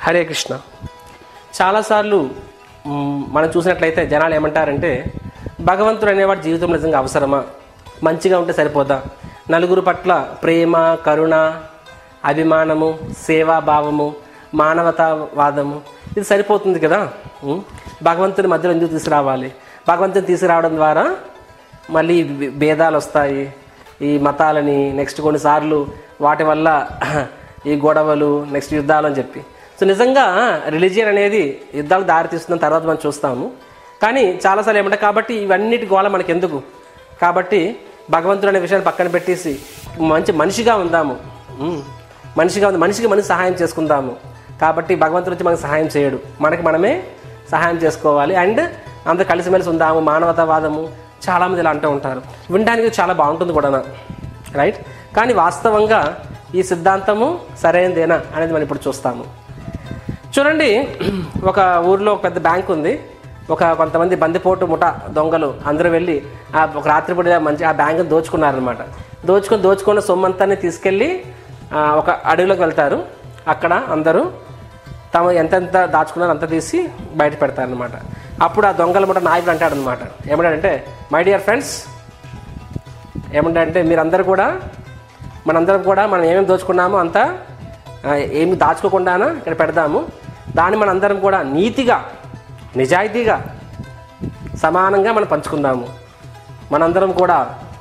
హరే కృష్ణ చాలాసార్లు మ్, మనం చూసినట్లయితే జనాలు ఏమంటారంటే భగవంతుడు అనేవాడు జీవితం నిజంగా అవసరమా మంచిగా ఉంటే సరిపోదా నలుగురు పట్ల ప్రేమ కరుణ అభిమానము సేవాభావము మానవతావాదము ఇది సరిపోతుంది కదా మ్, భగవంతుని మధ్యలో ఎందుకు తీసుకురావాలి భగవంతుని తీసుకురావడం ద్వారా మళ్ళీ భే- భేదాలు వస్తాయి ఈ మతాలని నెక్స్ట్ కొన్నిసార్లు వాటి వల్ల ఈ గొడవలు నెక్స్ట్ యుద్ధాలు అని చెప్పి సో నిజంగా రిలీజియన్ అనేది యుద్ధాలకు దారితీస్తుందని తర్వాత మనం చూస్తాము కానీ చాలాసార్లు ఏమంటే కాబట్టి ఇవన్నిటి గోళ మనకి ఎందుకు కాబట్టి భగవంతుడు అనే విషయాన్ని పక్కన పెట్టేసి మంచి మనిషిగా ఉందాము ఉమ్. మనిషిగా ఉంది మనిషికి మనిషి సహాయం చేసుకుందాము కాబట్టి భగవంతుడు వచ్చి మనకు సహాయం చేయడు మనకి మనమే సహాయం చేసుకోవాలి అండ్ అందరూ కలిసిమెలిసి ఉందాము మానవతావాదము చాలామంది ఇలా అంటూ ఉంటారు వినడానికి చాలా బాగుంటుంది కూడా రైట్ కానీ వాస్తవంగా ఈ సిద్ధాంతము సరైనదేనా అనేది మనం ఇప్పుడు చూస్తాము చూడండి ఒక ఊర్లో ఒక పెద్ద బ్యాంక్ ఉంది ఒక కొంతమంది బందిపోటు ముఠ దొంగలు అందరూ వెళ్ళి ఆ ఒక రాత్రిపూట మంచి ఆ బ్యాంకుని దోచుకున్నారనమాట దోచుకొని దోచుకున్న సొమ్మంతాన్ని తీసుకెళ్ళి ఆ, ఒక అడవిలోకి వెళ్తారు అక్కడ అందరూ తాము ఎంతెంత దాచుకున్నారో అంత తీసి బయట పెడతారనమాట అప్పుడు ఆ దొంగల ముఠ నాయకుడు అంటాడనమాట ఏమంటాడంటే మై డియర్ ఫ్రెండ్స్ ఏమంటాడంటే మీరందరూ కూడా మనందరం కూడా మనం ఏమేమి దోచుకున్నామో అంతా ఆ, ఏమి దాచుకోకుండానా ఇక్కడ పెడదాము దాన్ని మనందరం కూడా నీతిగా నిజాయితీగా సమానంగా మనం పంచుకుందాము మనందరం కూడా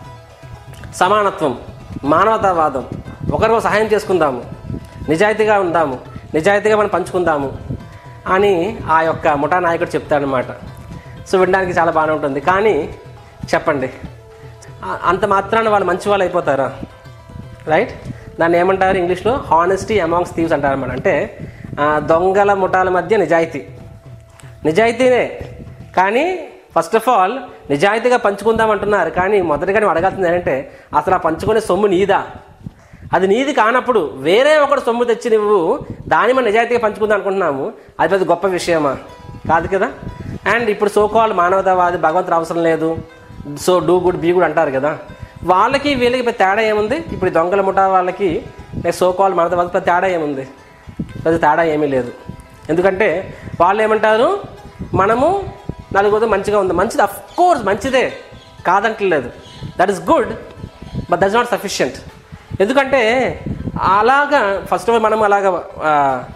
సమానత్వం మానవతావాదం ఒకరికో సహాయం చేసుకుందాము నిజాయితీగా ఉందాము నిజాయితీగా మనం పంచుకుందాము అని ఆ యొక్క ముఠా నాయకుడు చెప్తాడనమాట సో వినడానికి చాలా బాగానే ఉంటుంది కానీ చెప్పండి ఆ- అంత మాత్రాన వాళ్ళు మంచి వాళ్ళు అయిపోతారా రైట్ దాన్ని ఏమంటారు ఇంగ్లీష్లో హానెస్టీ అమాంగ్స్ థీవ్స్ అంటారు అనమాట అంటే ఆ, దొంగల ముఠాల మధ్య నిజాయితీ నిజాయితీనే కానీ ఫస్ట్ ఆఫ్ ఆల్ నిజాయితీగా పంచుకుందాం అంటున్నారు కానీ మొదటిగా నువ్వు అడగాల్సింది ఏంటంటే అసలు ఆ పంచుకునే సొమ్ము నీదా అది నీది కానప్పుడు వేరే ఒకడు సొమ్ము తెచ్చి నువ్వు దాన్ని మనం నిజాయితీగా పంచుకుందాం అనుకుంటున్నాము అది పెద్ద గొప్ప విషయమా కాదు కదా అండ్ ఇప్పుడు సోకాల్ మానవతావాది భగవంతుడు అవసరం లేదు so do good be good అంటారు కదా వాళ్ళకి వీళ్ళకి పెద్ద తేడా ఏముంది ఇప్పుడు ఈ దొంగల ముఠా వాళ్ళకి నెక్స్ట్ సోకాల్ మానవతావాది పెద్ద తేడా ఏముంది పెద్ద తేడా ఏమీ లేదు ఎందుకంటే వాళ్ళు ఏమంటారు మనము నలుగురు మంచిగా ఉంది మంచిది అఫ్ కోర్స్ మంచిదే కాదంటలేదు that is good but that's not sufficient ఎందుకంటే అలాగా ఫస్ట్ ఆఫ్ ఆల్ మనం అలాగా ఆ,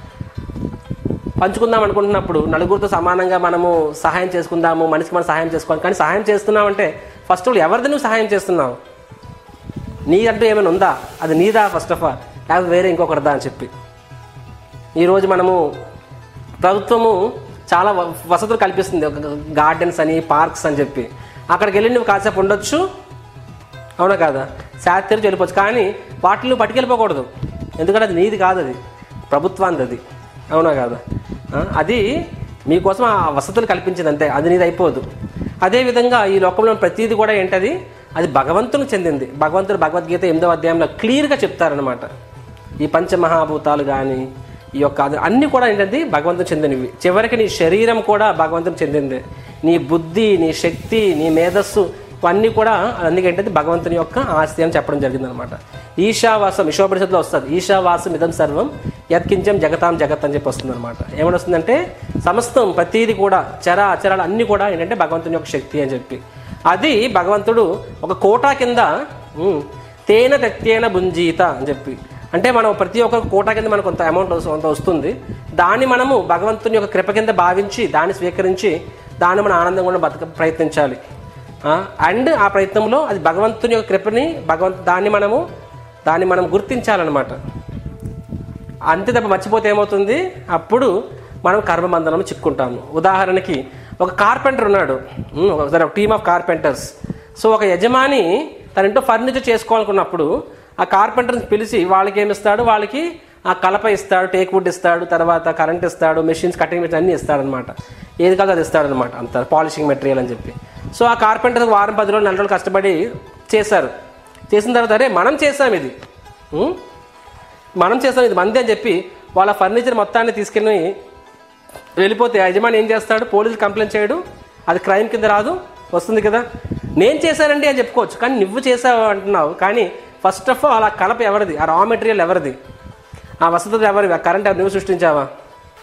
పంచుకుందాం అనుకుంటున్నప్పుడు నలుగురితో సమానంగా మనము సహాయం చేసుకుందాము మనిషికి మనం సహాయం చేసుకోవాలి కానీ సహాయం చేస్తున్నామంటే ఫస్ట్ ఆఫ్ ఆల్ ఎవరిది నువ్వు సహాయం చేస్తున్నావు నీదంటూ ఏమైనా ఉందా అది నీదా ఫస్ట్ ఆఫ్ ఆల్ లేకపోతే వేరే ఇంకొకరిదా అని చెప్పి ఈరోజు మనము ప్రభుత్వము చాలా వ- వసతులు కల్పిస్తుంది ఒక గార్డెన్స్ అని పార్క్స్ అని చెప్పి అక్కడికి వెళ్ళి నువ్వు కాసేపు ఉండొచ్చు అవునా కాదా శాత తెరిచి వెళ్ళిపోవచ్చు కానీ వాటిని పట్టుకెళ్ళిపోకూడదు ఎందుకంటే అది నీది కాదు అది ప్రభుత్వానికి అది అవునా కాదా ఆ, అది మీకోసం ఆ వసతులు కల్పించింది అంతే అది నీది అయిపోదు అదేవిధంగా ఈ లోకంలో ప్రతిదీ కూడా ఏంటది అది భగవంతునికి చెందింది భగవంతుడు భగవద్గీత ఎనిమిదవ అధ్యాయంలో క్లియర్గా చెప్తారనమాట ఈ పంచమహాభూతాలు కానీ ఈ యొక్క అది అన్నీ కూడా ఏంటంటే భగవంతుని చెందినవి చివరికి నీ శరీరం కూడా భగవంతునికి చెందిందే నీ బుద్ధి నీ శక్తి నీ మేధస్సు ఇవన్నీ కూడా అందుకే ఏంటంటే భగవంతుని యొక్క ఆస్తి అని చెప్పడం జరిగింది అనమాట ఈశావాసం ఈశోపనిషత్తులో వస్తుంది ఈశావాసం ఇదం సర్వం యత్కించం జగతాం జగత్ అని చెప్పి వస్తుంది అనమాట ఏమని వస్తుందంటే సమస్తం ప్రతీది కూడా చర అచరాలు అన్నీ కూడా ఏంటంటే భగవంతుని యొక్క శక్తి అని చెప్పి అది భగవంతుడు ఒక కోటా కింద ఉమ్, తేన తెక్తేన భుంజీత అని చెప్పి అంటే మనం ప్రతి ఒక్క కోటా కింద మనకు కొంత అమౌంట్ కొంత వస్తుంది దాన్ని మనము భగవంతుని యొక్క కృప కింద భావించి దాన్ని స్వీకరించి దాన్ని మనం ఆనందంగా కూడా బతక ప్రయత్నించాలి అండ్ ఆ ప్రయత్నంలో అది భగవంతుని యొక్క కృపని భగవంతు దాన్ని మనము దాన్ని మనం గుర్తించాలన్నమాట అంతే తప్ప మర్చిపోతే ఏమవుతుంది అప్పుడు మనం కర్మబంధనం చిక్కుంటాము ఉదాహరణకి ఒక కార్పెంటర్ ఉన్నాడు ఉమ్, ఒకసారి ఒక టీమ్ ఆఫ్ కార్పెంటర్స్ సో ఒక యజమాని తన ఇంట్లో ఫర్నిచర్ చేసుకోవాలనుకున్నప్పుడు ఆ కార్పెంటర్ని పిలిచి వాళ్ళకి ఏమి ఇస్తాడు వాళ్ళకి ఆ కలప ఇస్తాడు టేక్ వుడ్ ఇస్తాడు తర్వాత కరెంట్ ఇస్తాడు మెషిన్స్ కటింగ్ మెషిన్ అన్నీ ఇస్తాడనమాట ఏది కాదు అది ఇస్తాడనమాట అంత పాలిషింగ్ మెటీరియల్ అని చెప్పి సో ఆ కార్పెంటర్ వారం పది రోజులు నెల రోజులు కష్టపడి చేశారు చేసిన తర్వాత అరే మనం చేసాం ఇది ఉమ్, మనం చేస్తాం ఇది మంది అని చెప్పి వాళ్ళ ఫర్నిచర్ మొత్తాన్ని తీసుకెళ్ళి వెళ్ళిపోతే ఆ యజమాని ఏం చేస్తాడు పోలీసులు కంప్లైంట్ చేయడు అది క్రైమ్ కింద రాదు వస్తుంది కదా నేను చేశానండి అని చెప్పుకోవచ్చు కానీ నువ్వు చేసావు అంటున్నావు కానీ ఫస్ట్ ఆఫ్ ఆల్ ఆ కలప ఎవరిది ఆ రా మెటీరియల్ ఎవరిది ఆ వసతులు ఎవరివి ఆ కరెంట్ నువ్వు సృష్టించావా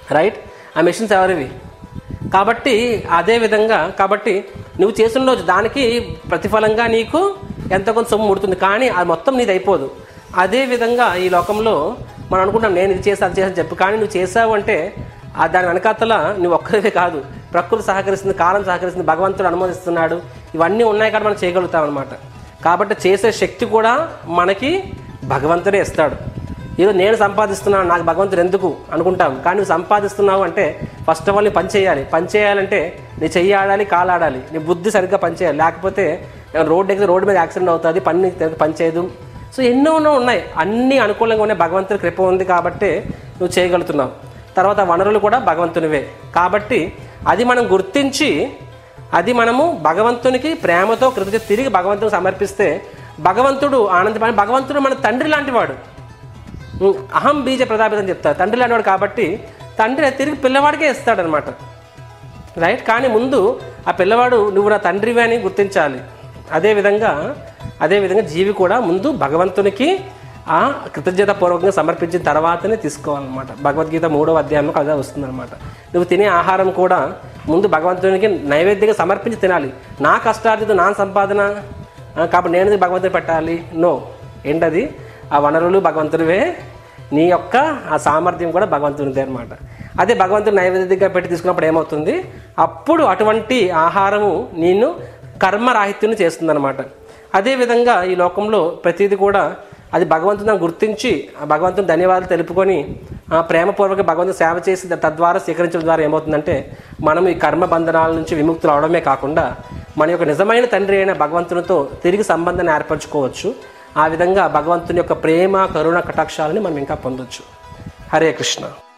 రైట్ ఆ మెషిన్స్ ఎవరివి కాబట్టి అదే విధంగా కాబట్టి నువ్వు చేసిన రోజు దానికి ప్రతిఫలంగా నీకు ఎంత కొంత సొమ్ము ముడుతుంది కానీ అది మొత్తం నీది అయిపోదు అదే విధంగా ఈ లోకంలో మనం అనుకుంటాం నేను ఇది చేసి అది చేసి చెప్పు కానీ నువ్వు చేసావు అంటే ఆ దాని వెనకాతల నువ్వు ఒక్కరివే కాదు ప్రకృతి సహకరిస్తుంది కాలం సహకరిస్తుంది భగవంతుడు అనుమతిస్తున్నాడు ఇవన్నీ ఉన్నాయి కాబట్టి మనం చేయగలుగుతాం అనమాట కాబట్టి చేసే శక్తి కూడా మనకి భగవంతుడే ఇస్తాడు ఈరోజు నేను సంపాదిస్తున్నాను నాకు భగవంతుడు ఎందుకు అనుకుంటాం కానీ నువ్వు సంపాదిస్తున్నావు అంటే ఫస్ట్ ఆఫ్ ఆల్ నీ పని చేయాలి పని చేయాలంటే నీ చెయ్యి ఆడాలి కాలు ఆడాలి నీ బుద్ధి సరిగ్గా పని చేయాలి లేకపోతే రోడ్డు ఎక్కితే రోడ్డు మీద యాక్సిడెంట్ అవుతుంది పని నీకు తెలియదు, పని చేయదు సో ఎన్నో ఎన్నో ఉన్నాయి అన్నీ అనుకూలంగా ఉన్నాయి భగవంతుడి కృప ఉంది కాబట్టి నువ్వు చేయగలుగుతున్నావు తర్వాత వనరులు కూడా భగవంతునివే కాబట్టి అది మనం గుర్తించి అది మనము భగవంతునికి ప్రేమతో కృతజ్ఞత తిరిగి భగవంతునికి సమర్పిస్తే భగవంతుడు ఆనందపడి భగవంతుడు మన తండ్రి లాంటి వాడు ఉం, అహం బీజ ప్రతాపితం చెప్తారు తండ్రి లాంటివాడు కాబట్టి తండ్రి తిరిగి పిల్లవాడికే ఇస్తాడనమాట రైట్ కానీ ముందు ఆ పిల్లవాడు నువ్వు నా తండ్రివి అని గుర్తించాలి అదేవిధంగా అదేవిధంగా జీవి కూడా ముందు భగవంతునికి ఆ కృతజ్ఞత పూర్వకంగా సమర్పించిన తర్వాతనే తీసుకోవాలన్నమాట భగవద్గీత మూడవ అధ్యాయంలో అదే వస్తుందన్నమాట నువ్వు తినే ఆహారం కూడా ముందు భగవంతునికి నైవేద్యంగా సమర్పించి తినాలి నా కష్టార్జిత నా సంపాదన ఆ, కాబట్టి నేను ఎందుకు భగవంతుని పెట్టాలి నో ఏంటది ఆ వనరులు భగవంతుడివే నీ యొక్క ఆ సామర్థ్యం కూడా భగవంతునిదే అనమాట అదే భగవంతుని నైవేద్యంగా పెట్టి తీసుకున్నప్పుడు ఏమవుతుంది అప్పుడు అటువంటి ఆహారము నేను కర్మరాహిత్యం చేస్తుంది అనమాట అదేవిధంగా ఈ లోకంలో ప్రతిదీ కూడా అది భగవంతుని గుర్తించి ఆ భగవంతుని ధన్యవాదాలు తెలుపుకొని ఆ ప్రేమపూర్వక భగవంతుని సేవ చేసి తద్వారా స్వీకరించడం ద్వారా ఏమవుతుందంటే మనం ఈ కర్మ బంధనాల నుంచి విముక్తులు అవడమే కాకుండా మన యొక్క నిజమైన తండ్రి అయిన భగవంతునితో తిరిగి సంబంధాన్ని ఏర్పరచుకోవచ్చు ఆ విధంగా భగవంతుని యొక్క ప్రేమ కరుణ కటాక్షాలని మనం ఇంకా పొందొచ్చు హరే కృష్ణ